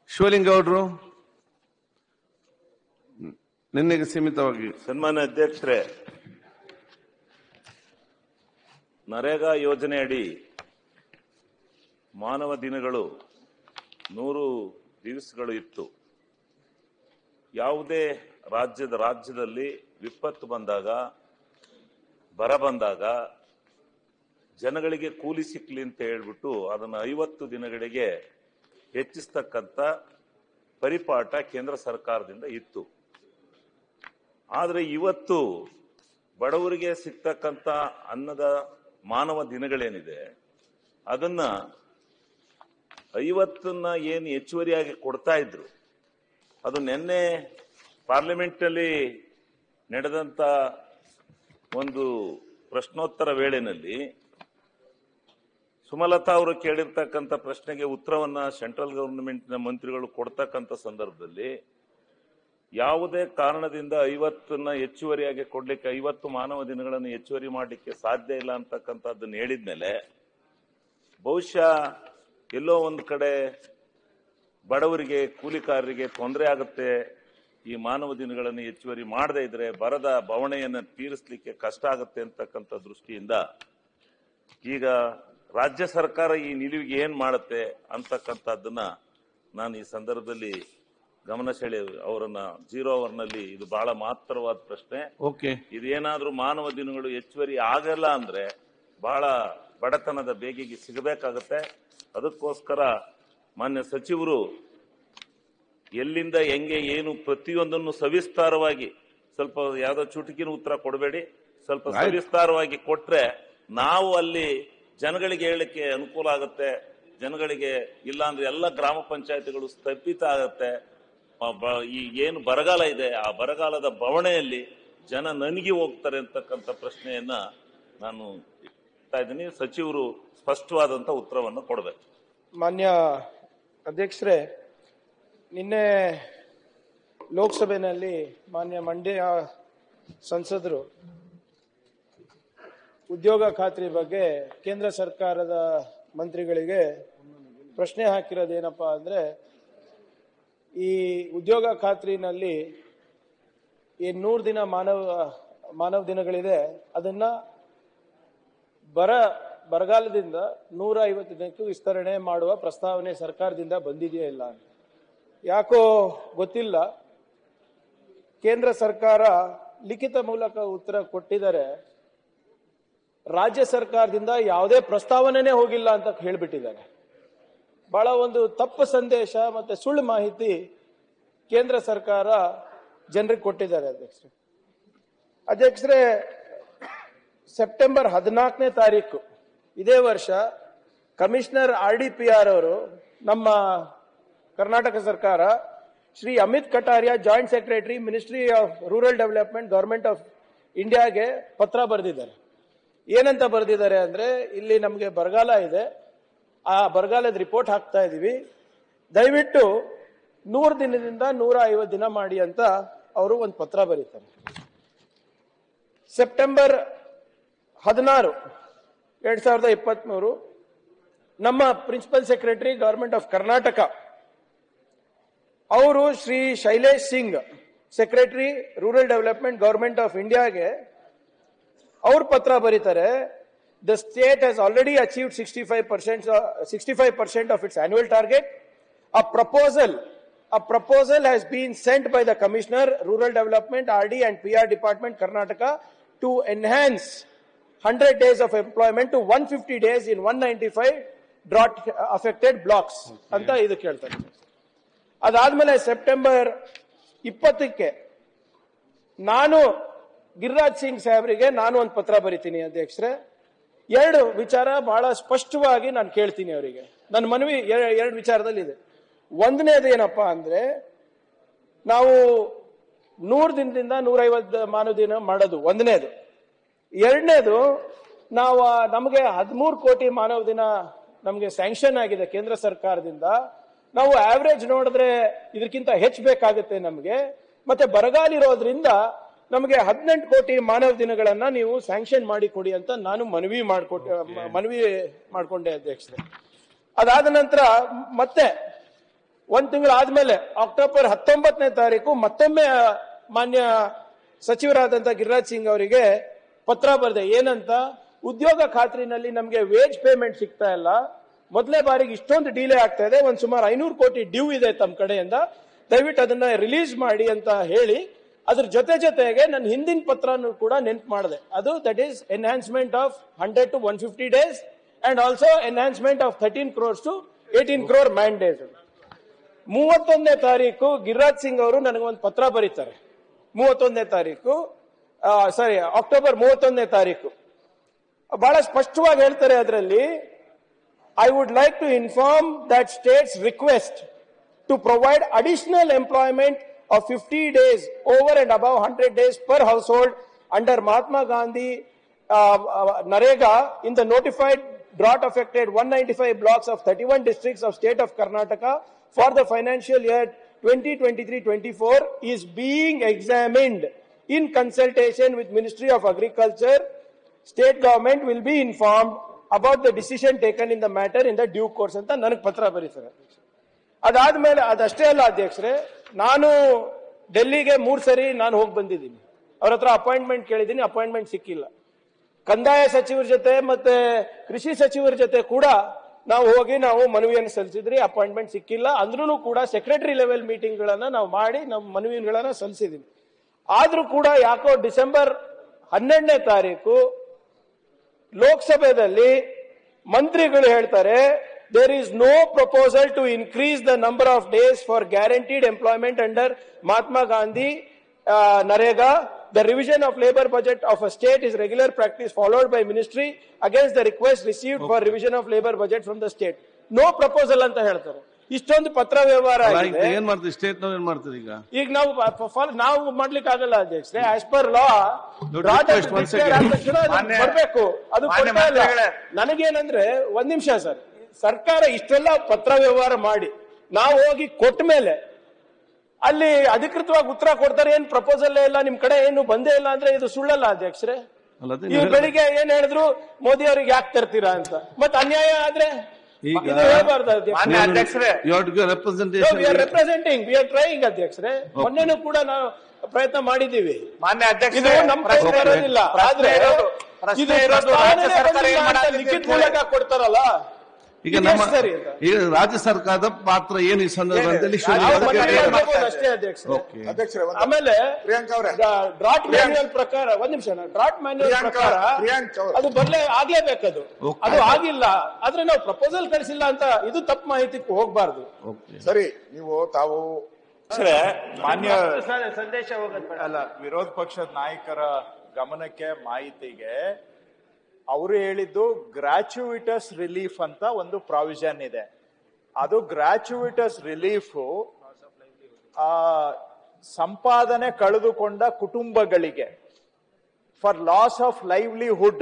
ಶಿವಲಿಂಗೌಡ್ರು ನಿನ್ನೆಗೆ ಸೀಮಿತವಾಗಿ ಸನ್ಮಾನ್ಯ ಅಧ್ಯಕ್ಷರೇ ನರೇಗಾ ಯೋಜನೆಯಡಿ ಮಾನವ ದಿನಗಳು ನೂರು ದಿವಸಗಳು ಇತ್ತು ಯಾವುದೇ ರಾಜ್ಯದ ರಾಜ್ಯದಲ್ಲಿ ವಿಪತ್ತು ಬಂದಾಗ ಬರ ಬಂದಾಗ ಜನಗಳಿಗೆ ಕೂಲಿ ಸಿಕ್ಲಿ ಅಂತ ಹೇಳ್ಬಿಟ್ಟು ಅದನ್ನು ಐವತ್ತು ದಿನಗಳಿಗೆ ಹೆಚ್ಚಿಸ್ತಕ್ಕಂಥ ಪರಿಪಾಠ ಕೇಂದ್ರ ಸರ್ಕಾರದಿಂದ ಇತ್ತು ಆದರೆ ಇವತ್ತು ಬಡವರಿಗೆ ಸಿಗ್ತಕ್ಕಂಥ ಅನ್ನದ ಮಾನವ ದಿನಗಳೇನಿದೆ ಅದನ್ನ ಐವತ್ತನ್ನ ಏನು ಹೆಚ್ಚುವರಿಯಾಗಿ ಕೊಡ್ತಾ ಇದ್ರು ಅದು ನಿನ್ನೆ ಪಾರ್ಲಿಮೆಂಟ್ನಲ್ಲಿ ನಡೆದಂತ ಒಂದು ಪ್ರಶ್ನೋತ್ತರ ವೇಳೆನಲ್ಲಿ ಸುಮಲತಾ ಅವರು ಕೇಳಿರ್ತಕ್ಕಂಥ ಪ್ರಶ್ನೆಗೆ ಉತ್ತರವನ್ನ ಸೆಂಟ್ರಲ್ ಗವರ್ನಮೆಂಟ್ನ ಮಂತ್ರಿಗಳು ಕೊಡ್ತಕ್ಕಂಥ ಸಂದರ್ಭದಲ್ಲಿ ಯಾವುದೇ ಕಾರಣದಿಂದ ಐವತ್ತನ್ನ ಹೆಚ್ಚುವರಿಯಾಗಿ ಕೊಡ್ಲಿಕ್ಕೆ ಐವತ್ತು ಮಾನವ ದಿನಗಳನ್ನು ಹೆಚ್ಚುವರಿ ಮಾಡಲಿಕ್ಕೆ ಸಾಧ್ಯ ಇಲ್ಲ ಅಂತಕ್ಕಂಥದ್ದನ್ನ ಹೇಳಿದ್ಮೇಲೆ ಬಹುಶಃ ಎಲ್ಲೋ ಒಂದು ಕಡೆ ಬಡವರಿಗೆ ಕೂಲಿಕಾರರಿಗೆ ತೊಂದರೆ ಆಗುತ್ತೆ ಈ ಮಾನವ ದಿನಗಳನ್ನು ಹೆಚ್ಚುವರಿ ಮಾಡದೇ ಇದ್ರೆ ಬರದ ಬವಣೆಯನ್ನು ತೀರಿಸಲಿಕ್ಕೆ ಕಷ್ಟ ಆಗುತ್ತೆ ಅಂತಕ್ಕಂಥ ದೃಷ್ಟಿಯಿಂದ ಈಗ ರಾಜ್ಯ ಸರ್ಕಾರ ಈ ನಿಲುವಿಗೆ ಏನ್ ಮಾಡುತ್ತೆ ಅಂತಕ್ಕಂಥದ್ದನ್ನ ನಾನು ಈ ಸಂದರ್ಭದಲ್ಲಿ ಗಮನ ಸೆಳೆ ಅವರನ್ನ ಜೀರೋ ಅವರ್ನಲ್ಲಿ ಇದು ಬಹಳ ಮಹತ್ತರವಾದ ಪ್ರಶ್ನೆ ಓಕೆ ಇದೇನಾದ್ರೂ ಮಾನವ ದಿನಗಳು ಹೆಚ್ಚುವರಿ ಆಗಲ್ಲ ಅಂದ್ರೆ ಬಹಳ ಬಡತನದ ಬೇಗಿಗೆ ಸಿಗಬೇಕಾಗತ್ತೆ ಅದಕ್ಕೋಸ್ಕರ ಮಾನ್ಯ ಸಚಿವರು ಎಲ್ಲಿಂದ ಹೆಂಗೆ ಏನು ಪ್ರತಿಯೊಂದನ್ನು ಸವಿಸ್ತಾರವಾಗಿ ಸ್ವಲ್ಪ ಯಾವ್ದೋ ಚುಟುಕಿನ ಉತ್ತರ ಕೊಡಬೇಡಿ ಸ್ವಲ್ಪ ಆಯ್ತು. ಸವಿಸ್ತಾರವಾಗಿ ಕೊಟ್ರೆ ನಾವು ಅಲ್ಲಿ ಜನಗಳಿಗೆ ಹೇಳಲಿಕ್ಕೆ ಅನುಕೂಲ ಆಗುತ್ತೆ ಜನಗಳಿಗೆ ಇಲ್ಲಾಂದ್ರೆ ಎಲ್ಲ ಗ್ರಾಮ ಪಂಚಾಯತಿಗಳು ಸ್ಥಪಿತ ಆಗತ್ತೆ ಆ ಬ- ಈ ಏನು ಬರಗಾಲ ಇದೆ ಆ ಬರಗಾಲದ ಬವಣೆಯಲ್ಲಿ ಜನ ನನಿಗೆ ಹೋಗ್ತಾರೆ ಅಂತಕ್ಕಂಥ ಪ್ರಶ್ನೆಯನ್ನ ನಾನು ಇಡ್ತಾ ಇದ್ದೀನಿ ಸಚಿವರು ಸ್ಪಷ್ಟವಾದಂತ ಉತ್ತರವನ್ನು ಕೊಡಬೇಕು ಮಾನ್ಯ ಅಧ್ಯಕ್ಷರೇ ನಿನ್ನೆ ಲೋಕಸಭೆಯಲ್ಲಿ ಮಾನ್ಯ ಮಂಡ್ಯ ಸಂಸದರು ಉದ್ಯೋಗ ಖಾತ್ರಿ ಬಗ್ಗೆ ಕೇಂದ್ರ ಸರ್ಕಾರದ ಮಂತ್ರಿಗಳಿಗೆ ಪ್ರಶ್ನೆ ಹಾಕಿರೋದೇನಪ್ಪ ಅಂದ್ರೆ ಈ ಉದ್ಯೋಗ ಖಾತ್ರಿನಲ್ಲಿ ಈ ನೂರು ದಿನ ಮಾನವ ಮಾನವ ದಿನಗಳಿದೆ ಅದನ್ನ ಬರ ಬರಗಾಲದಿಂದ ನೂರ ಐವತ್ತು ದಿನಕ್ಕೂ ವಿಸ್ತರಣೆ ಮಾಡುವ ಪ್ರಸ್ತಾವನೆ ಸರ್ಕಾರದಿಂದ ಬಂದಿದೆಯಾ ಇಲ್ಲ ಅಂತ ಯಾಕೋ ಗೊತ್ತಿಲ್ಲ ಕೇಂದ್ರ ಸರ್ಕಾರ ಲಿಖಿತ ಮೂಲಕ ಉತ್ತರ ಕೊಟ್ಟಿದ್ದಾರೆ ರಾಜ್ಯ ಸರ್ಕಾರದಿಂದ ಯಾವುದೇ ಪ್ರಸ್ತಾವನೆನೇ ಹೋಗಿಲ್ಲ ಅಂತ ಹೇಳ್ಬಿಟ್ಟಿದ್ದಾರೆ ಬಹಳ ಒಂದು ತಪ್ಪು ಸಂದೇಶ ಮತ್ತೆ ಸುಳ್ಳು ಮಾಹಿತಿ ಕೇಂದ್ರ ಸರ್ಕಾರ ಜನರಿಗೆ ಕೊಟ್ಟಿದ್ದಾರೆ ಅಧ್ಯಕ್ಷರೇ ಅಧ್ಯಕ್ಷರೇ ಸೆಪ್ಟೆಂಬರ್ ಹದಿನಾಲ್ಕನೇ ತಾರೀಕು ಇದೇ ವರ್ಷ commissioner R D P R ಅವರು ನಮ್ಮ ಕರ್ನಾಟಕ ಸರ್ಕಾರ Shri Amit Kataria joint secretary ministry of rural development government of ಇಂಡಿಯಾಗೆ ಪತ್ರ ಬರೆದಿದ್ದಾರೆ ಏನಂತ ಬರೆದಿದ್ದಾರೆ ಅಂದ್ರೆ ಇಲ್ಲಿ ನಮಗೆ ಬರಗಾಲ ಇದೆ ಆ ಬರಗಾಲದ ರಿಪೋರ್ಟ್ ಹಾಕ್ತಾ ಇದೀವಿ ದಯವಿಟ್ಟು ನೂರು ದಿನದಿಂದ ನೂರ ಐವತ್ತು ದಿನ ಮಾಡಿ ಅಂತ ಅವರು ಒಂದು ಪತ್ರ ಬರೀತಾರೆ ಸೆಪ್ಟೆಂಬರ್ ಹದಿನಾರು ಎರಡ್ ಸಾವಿರದ ಇಪ್ಪತ್ಮೂರು ನಮ್ಮ principal secretary government of Karnataka ಅವರು Shri Shailesh Singh secretary rural development government of ಇಂಡಿಯಾಗೆ ಅವ್ರ ಪತ್ರ ಬರೀತಾರೆ the state has already achieved sixty five percent sixty five percent of its annual target a proposal a proposal has been sent by the commissioner rural development R D and P R department Karnataka to enhance hundred days of employment to one fifty days in one ninety five drought affected blocks ಅಂತ ಇದು ಕೇಳ್ತಾರೆ ಅದಾದ್ಮೇಲೆ September ಇಪ್ಪತ್ತಕ್ಕೆ ನಾನು ಗಿರಿರಾಜ್ ಸಿಂಗ್ ಸಾಹೇಬರಿಗೆ ನಾನು ಒಂದು ಪತ್ರ ಬರಿತೀನಿ ಅಧ್ಯಕ್ಷರೇ ಎರಡು ವಿಚಾರ ಬಹಳ ಸ್ಪಷ್ಟವಾಗಿ ನಾನು ಕೇಳ್ತೀನಿ ಅವರಿಗೆ ನನ್ನ ಮನವಿ ಎ- ಎರಡು ವಿಚಾರದಲ್ಲಿ ಇದೆ ಒಂದನೇದು ಏನಪ್ಪಾ ಅಂದ್ರೆ ನಾವು ನೂರು ದಿನದಿಂದ ನೂರೈವತ್ತು ಮಾನವ ದಿನ ಮಾಡೋದು ಒಂದನೇದು ಎರಡನೇದು ನಾವು ಆ ನಮಗೆ ಹದಿಮೂರು ಕೋಟಿ ಮಾನವ ದಿನ ನಮಗೆ ಸ್ಯಾಂಕ್ಷನ್ ಆಗಿದೆ ಕೇಂದ್ರ ಸರ್ಕಾರದಿಂದ ನಾವು ಆವರೇಜ್ ನೋಡಿದ್ರೆ ಇದಕ್ಕಿಂತ ಹೆಚ್ಚು ಬೇಕಾಗುತ್ತೆ ನಮಗೆ ಮತ್ತೆ ಬರಗಾಲ ಇರೋದ್ರಿಂದ ನಮಗೆ ಹದಿನೆಂಟು ಕೋಟಿ ಮಾನವ ದಿನಗಳನ್ನ ನೀವು ಸ್ಯಾಂಕ್ಷನ್ ಮಾಡಿ ಕೊಡಿ ಅಂತ ನಾನು ಮನವಿ ಮಾಡ್ಕೊಟ್ಟೆ ಮ- ಮನವಿ ಮಾಡ್ಕೊಂಡೆ ಅಧ್ಯಕ್ಷರೇ ಅದಾದ ನಂತರ ಮತ್ತೆ ಒಂದ್ ತಿಂಗಳು ಆದ್ಮೇಲೆ ಅಕ್ಟೋಬರ್ ಹತ್ತೊಂಬತ್ತನೇ ತಾರೀಕು ಮತ್ತೊಮ್ಮೆ ಆ, ಮಾನ್ಯ ಸಚಿವರಾದಂತ ಗಿರಿರಾಜ್ ಸಿಂಗ್ ಅವರಿಗೆ ಪತ್ರ ಬರೆದೆ ಏನಂತ ಉದ್ಯೋಗ ಖಾತ್ರಿನಲ್ಲಿ ನಮಗೆ ವೇಜ್ ಪೇಮೆಂಟ್ ಸಿಗ್ತಾ ಇಲ್ಲ ಮೊದಲೇ ಬಾರಿಗೆ ಇಷ್ಟೊಂದು ಡಿಲೇ ಆಗ್ತಾ ಇದೆ ಒಂದ್ ಸುಮಾರು ಐನೂರು ಕೋಟಿ ಡ್ಯೂ ಇದೆ ತಮ್ಮ ಕಡೆಯಿಂದ ದಯವಿಟ್ಟು ಅದನ್ನ ರಿಲೀಸ್ ಮಾಡಿ ಅಂತ ಹೇಳಿ ಅದ್ರ ಜೊತೆ ಜೊತೆಗೆ ನನ್ನ ಹಿಂದಿನ ಪತ್ರನೂ ಕೂಡ ನೆನ್ಪು ಮಾಡಿದೆ ಅದು that is enhancement of hundred to one fifty days and also enhancement of thirteen crores to eighteen crore mandate ಮೂವತ್ತೊಂದನೇ ತಾರೀಕು ಗಿರಿರಾಜ್ ಸಿಂಗ್ ಅವರು ನನಗೊಂದು ಪತ್ರ ಬರೀತಾರೆ ಮೂವತ್ತೊಂದನೇ ತಾರೀಕು ಸಾರಿ ಅಕ್ಟೋಬರ್ ಮೂವತ್ತೊಂದನೇ ತಾರೀಕು ಬಹಳ ಸ್ಪಷ್ಟವಾಗಿ ಹೇಳ್ತಾರೆ ಅದರಲ್ಲಿ I would like to inform that states request to provide additional employment of 50 days over and above 100 days per household under Mahatma Gandhi uh, uh, Narega in the notified drought affected 195 blocks of 31 districts of state of Karnataka for the financial year 2023-24 is being examined in consultation with Ministry of Agriculture state government will be informed about the decision taken in the matter in the due course ಅಂತ ನನಗೆ ಪತ್ರ ಬರೀತಾರೆ ಅದಾದ್ಮೇಲೆ ಅದಷ್ಟೇ ಅಲ್ಲ ಅಧ್ಯಕ್ಷರೇ ನಾನು ಡೆಲ್ಲಿಗೆ ಮೂರ್ ಸರಿ ನಾನು ಹೋಗಿ ಬಂದಿದ್ದೀನಿ ಅವ್ರ ಹತ್ರ ಅಪಾಯಿಂಟ್ಮೆಂಟ್ ಕೇಳಿದ್ದೀನಿ ಅಪಾಯಿಂಟ್ಮೆಂಟ್ ಸಿಕ್ಕಿಲ್ಲ ಕಂದಾಯ ಸಚಿವರ ಜೊತೆ ಮತ್ತೆ ಕೃಷಿ ಸಚಿವರ ಜೊತೆ ಕೂಡ ನಾವು ಹೋಗಿ ನಾವು ಮನವಿಯನ್ನು ಸಲ್ಲಿಸಿದ್ರಿ ಅಪಾಯಿಂಟ್ಮೆಂಟ್ ಸಿಕ್ಕಿಲ್ಲ ಅಂದ್ರೂ ಕೂಡ ಸೆಕ್ರೆಟರಿ ಲೆವೆಲ್ ಮೀಟಿಂಗ್ ಗಳನ್ನ ನಾವು ಮಾಡಿ ನಮ್ಮ ಮನವಿಗಳನ್ನ ಸಲ್ಲಿಸಿದೀವಿ ಆದ್ರೂ ಕೂಡ ಯಾಕೋ ಡಿಸೆಂಬರ್ ಹನ್ನೆರಡನೇ ತಾರೀಕು ಲೋಕಸಭೆಯಲ್ಲಿ ಮಂತ್ರಿಗಳು ಹೇಳ್ತಾರೆ there is no proposal to increase the number of days for guaranteed employment under Mahatma Gandhi NREGA the revision of labour budget of a state is regular practice followed by ministry against the request received for revision of labour budget from the state no proposal ಅಂತ ಹೇಳ್ತಾರೆ ಇಷ್ಟೊಂದು ಪತ್ರ ವ್ಯವಹಾರ ಅಲ್ಲ, ಈಗ ಆಗಿದೆ ಏನ್ ಮಾಡ್ತೀರಿ ಸ್ಟೇಟ್ ನಾವ್ ಏನ್ ಮಾಡ್ತೀರಿ ಈಗ ಈಗ ನಾವು ಪ- ಫಾಲ್- ನಾವು ಮಾಡ್ಲಿಕ್ಕೆ ಆಗಲ್ಲ ಅಧ್ಯಕ್ಷರೇ as per law request one second. ಮಾನ್ಯ- ಬರ್ಬೇಕು ಅದು ಮಾನ್ಯ ಕೊಡ್ತಾ ಇಲ್ಲ ಮಂತ್ರಿಗಳೇ. ನನಗೇನಂದ್ರೆ ಒಂದ್ ನಿಮಿಷ ಸರ್ ಸರ್ಕಾರ ಇಷ್ಟೆಲ್ಲ ಪತ್ರ ವ್ಯವಹಾರ ಮಾಡಿ ನಾವು ಹೋಗಿ ಕೊಟ್ಟ ಮೇಲೆ ಅಲ್ಲಿ ಅಧಿಕೃತವಾಗಿ ಉತ್ತರ ಕೊಡ್ತಾರೆ ಏನ್ ಪ್ರಪೋಸಲ್ ಇಲ್ಲ ನಿಮ್ ಕಡೆ ಏನು ಬಂದೇ ಇಲ್ಲ ಅಂದ್ರೆ ಇದು ಸುಳ್ಳಲ್ಲ ಅಧ್ಯಕ್ಷರೇ ಅಲ್ಲ, ಅದೇ ಈ ನೀವು ಬೆಳಿಗ್ಗೆ ಏನ್ ಹೇಳಿದ್ರು ಮೋದಿ ಅವ್ರಿಗೆ ಯಾಕೆ ತರ್ತೀರಾ ಅಂತ ಮತ್ ಅನ್ಯಾಯ ಆದ್ರೆ ಈಗ ಇದು ಹೇಳ್ಬಾರ್ದು ಅಧ್ಯಕ್ಷ ಮಾನ್ಯ ಅಧ್ಯಕ್ಷರೇ you have to give we are representation representing we are trying ಅಧ್ಯಕ್ಷರೇ ಮೊನ್ನೆನೂ ಕೂಡ ನಾವು ಪ್ರಯತ್ನ ಮಾಡಿದ್ದೀವಿ ಮಾನ್ಯ ಇದು ಅಧ್ಯಕ್ಷರೇ ನಮ್ಮ ಪ್ರಶ್ನೆ- ಕೈಲಿ ಬರೋದಿಲ್ಲ ಪ್ರಶ್ನೆ ಆದ್ರೆ ಇರೋದು ಪ್ರಶ್ನೆ ಇದು ಇರೋದು ಪ್ರಸ್ತಾವನೆ ರಾಜ್ಯ ಸರ್ಕಾರ ಬಂದಿಲ್ಲ ಏನ್ ಅಂತ ಮಾಡಾಕತ್ತಿದೆ ಲಿಖಿತ ಅಂತ ಹೇಳಿ. ಮೂಲಕ ಕೊಡ್ತಾರಲ್ಲ ಈಗ ಇದು ನಮ್ಮ ಎಷ್ಟು ಸರಿ ಅಂತ? ಈಗ ರಾಜ್ಯ ಸರ್ಕಾರದ ಪಾತ್ರ ಏನು ಈ ಸಂದರ್ಭ ಅಂತೇಳಿ show ನಾವು ಅದಕ್ಕೆ ಮನವಿ ಹೇಳಿ. ಮಾಡ್ಬೋದು ಅಷ್ಟೇ ಅಧ್ಯಕ್ಷರೇ Okay. ಅಧ್ಯಕ್ಷರೇ ಒಂದು- ಆಮೇಲೆ ಪ್ರಿಯಾಂಕ್ ಅವ್ರೆ. ಡ್ರಾಟ್ ಪ್ರಿಯಾಂಕ್. ಮ್ಯಾನ್ಯುಯಲ್ ಪ್ರಕಾರ ಒಂದ್ ನಿಮಿಷ ಡ್ರಾಟ್ ಮ್ಯಾನ್ಯುಯಲ್ ಪ್ರಿಯಾಂಕ್ ಪ್ರಕಾರ ಅವ್ರೆ, ಪ್ರಿಯಾಂಕ್ ಅವ್ರೆ. ಅದು ಬರ್ಲೇ ಆಗ್ಲೇಬೇಕದು Okay. ಅದು ಆಗಿಲ್ಲ ಆದ್ರೆ ನಾವು ಪ್ರಪೋಸಲ್ ಕಳಿಸಿಲ್ಲ ಅಂತ ಇದು ತಪ್ಪು ಮಾಹಿತಿ ಹೋಗ್ಬಾರ್ದು Okay. ಸರಿ ನೀವು ತಾವು ಅಧ್ಯಕ್ಷರೇ, ಮಾನ್ಯ ಸಂದೇಶ ಹೋಗೋದು ಅಲ್ಲ ವಿರೋಧ ಪಕ್ಷದ ನಾಯಕರ ಗಮನಕ್ಕೆ ಮಾಹಿತಿಗೆ ಅವರು ಹೇಳಿದ್ದು ಗ್ರಾಚ್ಯುಯಿಟಸ್ ರಿಲೀಫ್ ಅಂತ ಒಂದು ಪ್ರಾವಿಷನ್ ಇದೆ ಅದು ಗ್ರಾಚ್ಯುಯಿಟಸ್ ರಿಲೀಫ್ ಆ ಸಂಪಾದನೆ ಕಳೆದುಕೊಂಡ ಕುಟುಂಬಗಳಿಗೆ for loss of livelihood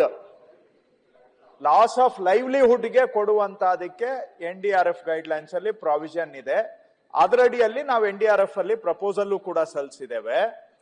loss of ಲೈವ್ಲಿಹುಡ್ಗೆ ಕೊಡುವಂತದಕ್ಕೆ N D R F guidelines ಅಲ್ಲಿ ಪ್ರಾವಿಷನ್ ಇದೆ ಅದರಡಿಯಲ್ಲಿ ನಾವು ಎನ್ ಡಿ ಆರ್ ಎಫ್ ಅಲ್ಲಿ ಪ್ರಪೋಸಲ್ ಕೂಡ ಸಲ್ಲಿಸಿದ್ದೇವೆ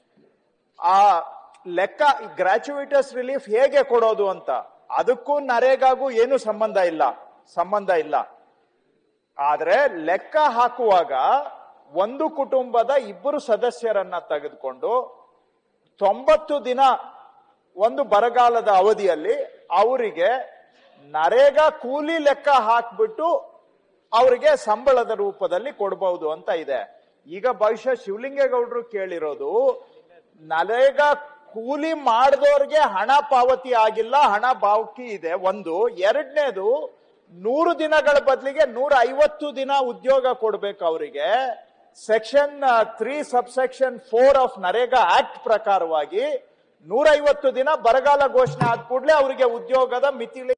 ಆ ಲೆಕ್ಕ ಗ್ರಾಚ್ಯುಯಿಟಸ್ ರಿಲೀಫ್ ಹೇಗೆ ಕೊಡೋದು ಅಂತ ಅದಕ್ಕೂ ನರೇಗಾಗೂ ಏನು ಸಂಬಂಧ ಇಲ್ಲ ಸಂಬಂಧ ಇಲ್ಲ ಆದ್ರೆ ಲೆಕ್ಕ ಹಾಕುವಾಗ ಒಂದು ಕುಟುಂಬದ ಇಬ್ಬರು ಸದಸ್ಯರನ್ನ ತೆಗೆದುಕೊಂಡು ತೊಂಬತ್ತು ದಿನ ಒಂದು ಬರಗಾಲದ ಅವಧಿಯಲ್ಲಿ ಅವರಿಗೆ ನರೇಗಾ ಕೂಲಿ ಲೆಕ್ಕ ಹಾಕ್ಬಿಟ್ಟು ಅವರಿಗೆ ಸಂಬಳದ ರೂಪದಲ್ಲಿ ಕೊಡಬಹುದು ಅಂತ ಇದೆ ಈಗ ಬಹುಶಃ ಶಿವಲಿಂಗೇಗೌಡರು ಕೇಳಿರೋದು ನರೇಗಾ ಕೂಲಿ ಮಾಡಿದವ್ರಿಗೆ ಹಣ ಪಾವತಿ ಆಗಿಲ್ಲ ಹಣ ಬಾಕಿ ಇದೆ ಒಂದು ಎರಡನೇದು ನೂರು ದಿನಗಳ ಬದಲಿಗೆ ನೂರ ಐವತ್ತು ದಿನ ಉದ್ಯೋಗ ಕೊಡ್ಬೇಕು ಅವರಿಗೆ section three subsection four of NREGA act ಪ್ರಕಾರವಾಗಿ ನೂರೈವತ್ತು ದಿನ ಬರಗಾಲ ಘೋಷಣೆ ಆದ ಕೂಡಲೇ ಅವರಿಗೆ ಉದ್ಯೋಗದ ಮಿತಿಲಿ